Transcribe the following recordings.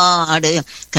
ஆடு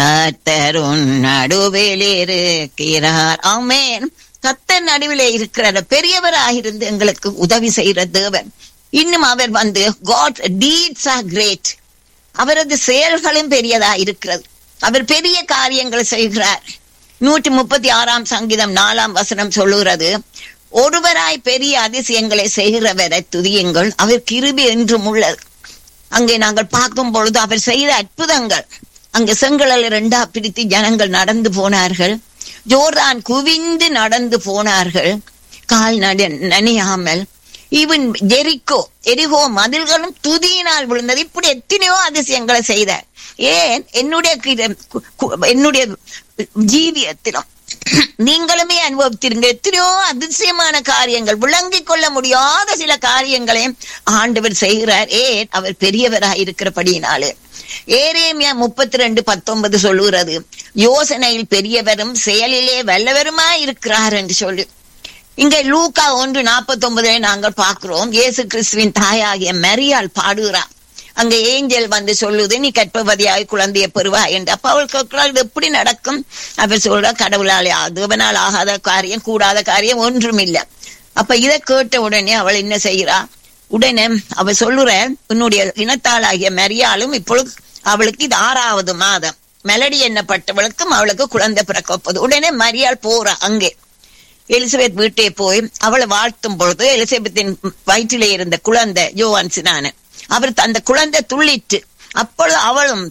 கத்தருன் நடுவில் இருக்கிறார் ஆமேன் கத்தர் நடுவிலே இருக்கிறார் பெரியவராயிருந்து எங்களுக்கு உதவி செய்கிற தேவன் இன்னும் அவர் வந்து காட் டீட்ஸ் ஆர் கிரேட் அவரது செயல்களும் பெரியதா இருக்கிறது அவர் பெரிய காரியங்களை செய்கிறார் நூற்றி முப்பத்தி ஆறாம் சங்கீதம் நாலாம் வசனம் சொல்லுகிறது ஒருவராய் பெரிய அதிசயங்களை செய்கிறவரை துதியுங்கள் அவர் கிருபி என்றும் உள்ளது அங்கே நாங்கள் பார்க்கும் பொழுது அவர் செய்த அற்புதங்கள் அங்கே செங்கடல் இரண்டா பிரித்து ஜனங்கள் நடந்து போனார்கள் ஜோர்தான் குவிந்து நடந்து போனார்கள் கால் நட நனையாமல் இவன் ஜெரிக்கோ எரிகோ மதில்களும் துதியினால் விழுந்தது இப்படி எத்தனையோ அதிசயங்களை செய்தார் ஏன் என்னுடைய கிர- கு- கு- என்னுடைய ஜீவியத்திலும் நீங்களுமே அனுபவித்திருங்க எத்தனையோ அதிசயமான காரியங்கள் விளங்கிக் கொள்ள முடியாத சில காரியங்களையும் ஆண்டவர் செய்கிறார் ஏன் அவர் பெரியவராய் இருக்கிறபடியினாலே ஏரேமியா முப்பத்தி ரெண்டு பத்தொன்பது சொல்லுகிறது யோசனையில் பெரியவரும் செயலிலே வல்லவருமாய் இருக்கிறார் என்று சொல்லி இங்க லூக்கா ஒன்று நாற்பத்தி ஒன்பதுல நாங்கள் பார்க்கிறோம் இயேசு கிறிஸ்துவின் தாயாகிய மரியாள் பாடுகிறார் அங்க ஏஞ்சல் வந்து சொல்லுது நீ கற்பவதியாய் குழந்தைய பெறுவா என்று அப்ப அவள் கேட்கிறாள் இது எப்படி நடக்கும் அவர் சொல்ற கடவுளாலே தேவனால் ஆகாத காரியம் கூடாத காரியம் ஒன்றும் இல்லை அப்ப இதை கேட்ட உடனே அவள் என்ன செய்கிறா உடனே அவ சொல்லுற உன்னுடைய இனத்தாளாகிய மரியாளும் இப்பொழுது அவளுக்கு இது ஆறாவது மாதம் மெலடி எண்ணப்பட்டவளுக்கும் அவளுக்கு குழந்தை பிறக்கப்போது உடனே மரியாள் போறா அங்கே எலிசபெத் வீட்டே போய் அவளை வாழ்த்தும் பொழுது எலிசபெத்தின் வயிற்றிலே இருந்த குழந்தை யோவான் சினானு அவர் அந்த குழந்தை துள்ளிட்டு அப்பொழுது அவளும்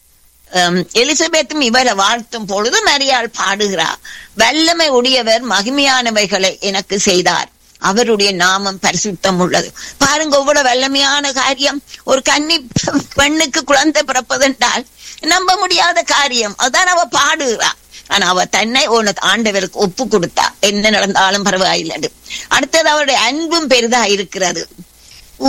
ஹம், எலிசபெத்தும் இவரை வாழ்த்தும் பொழுது மரியாள் பாடுகிறார் வல்லமை உடையவர் மகிமையானவைகளை எனக்கு செய்தார் அவருடைய நாமம் பரிசுத்தம் உள்ளது பாருங்க இவ்வளவு வல்லமையான காரியம் ஒரு கன்னி பெண்ணுக்கு குழந்தை பிறப்பதென்றால் நம்ப முடியாத காரியம் அதான் அவ பாடுகிறா ஆனா அவ தன்னை உனக்கு ஆண்டவருக்கு ஒப்பு கொடுத்தா என்ன நடந்தாலும் பரவாயில்லை அடுத்தது அவருடைய அன்பும் பெரிதா இருக்கிறது